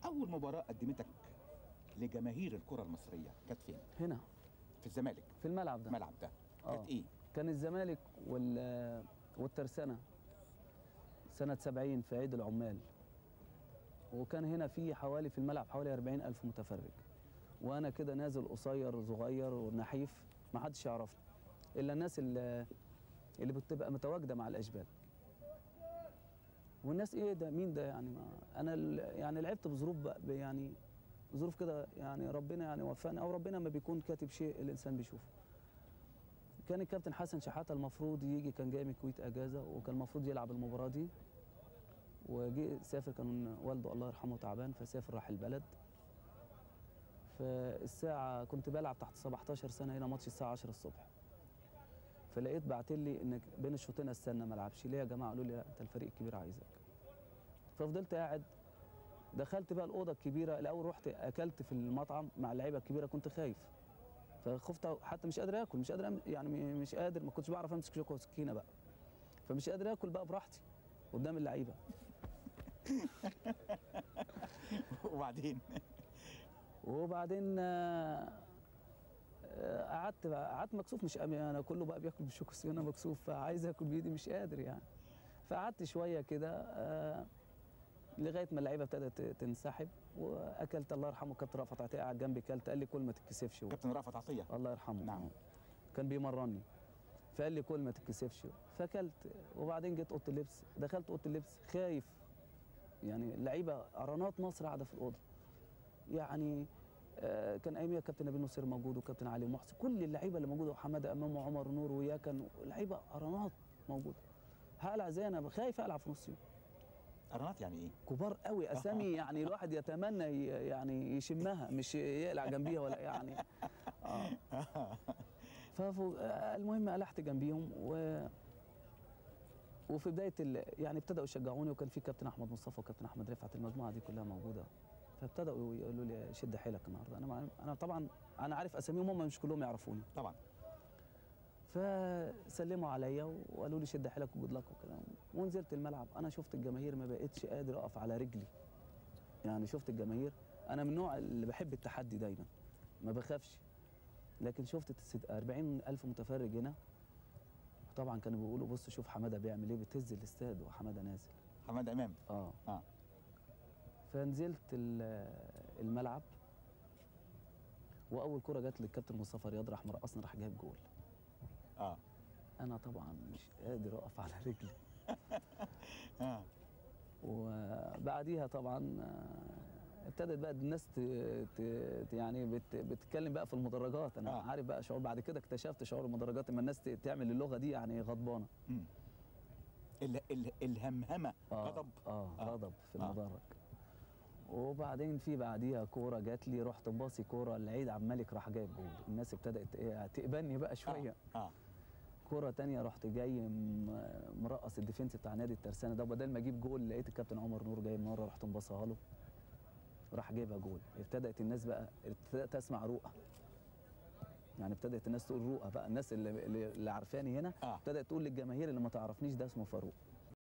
اول مباراه قدمتك لجماهير الكره المصريه كانت فين هنا في الزمالك في الملعب ده الملعب ده كانت آه. ايه كان الزمالك وال والترسانة سنة 70 في عيد العمال وكان هنا في حوالي في الملعب حوالي 40 ألف متفرج وأنا كده نازل قصير صغير ونحيف ما حدش يعرفني إلا الناس اللي, اللي بتبقى متواجدة مع الأشبال والناس إيه ده مين ده يعني ما أنا ال- يعني لعبت بظروف بقى- يعني ظروف كده يعني ربنا يعني وفاني أو ربنا ما بيكون كاتب شيء الإنسان بيشوفه كان الكابتن حسن شحاته المفروض يجي كان جاي من الكويت اجازه وكان المفروض يلعب المباراه دي وجي سافر كان والده الله يرحمه تعبان فسافر راح البلد فالساعه كنت بلعب تحت 17 سنه هنا ماتش الساعه 10 الصبح فلقيت بعت لي انك بين الشوطين استنى ما العبش ليه يا جماعه قالوا لي لا، انت الفريق الكبير عايزك ففضلت قاعد دخلت بقى الاوضه الكبيره الاول رحت اكلت في المطعم مع اللعيبه الكبيره كنت خايف فخفت حتى مش قادر اكل مش قادر أم- يعني م- مش قادر ما كنتش بعرف امسك شوكه وسكينه بقى فمش قادر اكل بقى براحتي قدام اللعيبه وبعدين وبعدين آه، آه، قعدت بقى- قعدت مكسوف مش قام- انا كله بقى بياكل بالشوكه والسكينه مكسوف فعايز اكل بايدي مش قادر يعني فقعدت شويه كده آه، لغايه ما اللعيبه ابتدت تنسحب واكلت الله يرحمه كابتن رأفت عطيه قعد جنبي كلت قال لي كل ما تتكسفش كابتن رأفت عطيه الله يرحمه نعم. كان بيمرني فقال لي كل ما تتكسفش فاكلت وبعدين جيت اوضه اللبس دخلت اوضه اللبس خايف يعني اللعيبه قرانات مصر قاعده في الاوضه يعني آه، كان اياميها كابتن نبيل نصير موجود وكابتن علي محسن كل اللعيبه اللي موجوده وحماده امام وعمر نور وياكن لعيبه قرانات موجوده هقلع زي انا خايف اقلع في نص يوم قرنات يعني ايه كبار قوي اسامي يعني الواحد يتمنى ي- يعني يشمها مش يقلع جنبيها ولا يعني اه ففو آه، المهم قلعت جنبيهم و وفي بدايه ال... يعني ابتدأوا يشجعوني وكان في كابتن احمد مصطفى وكابتن احمد رفعت المجموعه دي كلها موجوده فابتدأوا يقولوا لي شد حيلك النهارده انا مع... انا طبعا انا عارف اساميهم هم مش كلهم يعرفوني طبعا فسلموا عليا وقالوا لي شد حيلك وجود لك وكده ونزلت الملعب انا شفت الجماهير ما بقتش قادر اقف على رجلي يعني شفت الجماهير انا من النوع اللي بحب التحدي دايما ما بخافش لكن شفت الست- 40 الف متفرج هنا طبعا كانوا بيقولوا بص شوف حماده بيعمل ايه بتهز الاستاد وحماده نازل حماد امام اه اه فنزلت ال- الملعب واول كره جت للكابتن مصطفى رياض راح مرقصنا راح جايب جول اه انا طبعا مش قادر اقف على رجلي اه وبعديها طبعا آه، ابتدت بقى الناس ت... ت... ت- يعني بت... بتتكلم بقى في المدرجات انا آه. آه. عارف بقى شعور بعد كده اكتشفت شعور المدرجات لما الناس ت... تعمل اللغه دي يعني غضبانه مم. ال ال الهمهمه آه. غضب اه آه. غضب في آه. المدرج وبعدين في بعديها كوره جات لي رحت باصي كوره العيد عبد الملك راح جايب جول الناس ابتدت ايه تقبلني بقى شويه اه, آه. كرة تانية رحت جاي م- مرقص الديفنس بتاع نادي الترسانة ده وبدل ما اجيب جول لقيت الكابتن عمر نور جاي من ورا رحت مبصها له راح جايبها جول ابتدأت الناس بقى ابتدأت اسمع رؤى يعني ابتدأت الناس تقول رؤى بقى الناس اللي اللي اللي عارفاني هنا آه. ابتدأت تقول للجماهير اللي ما تعرفنيش ده اسمه فاروق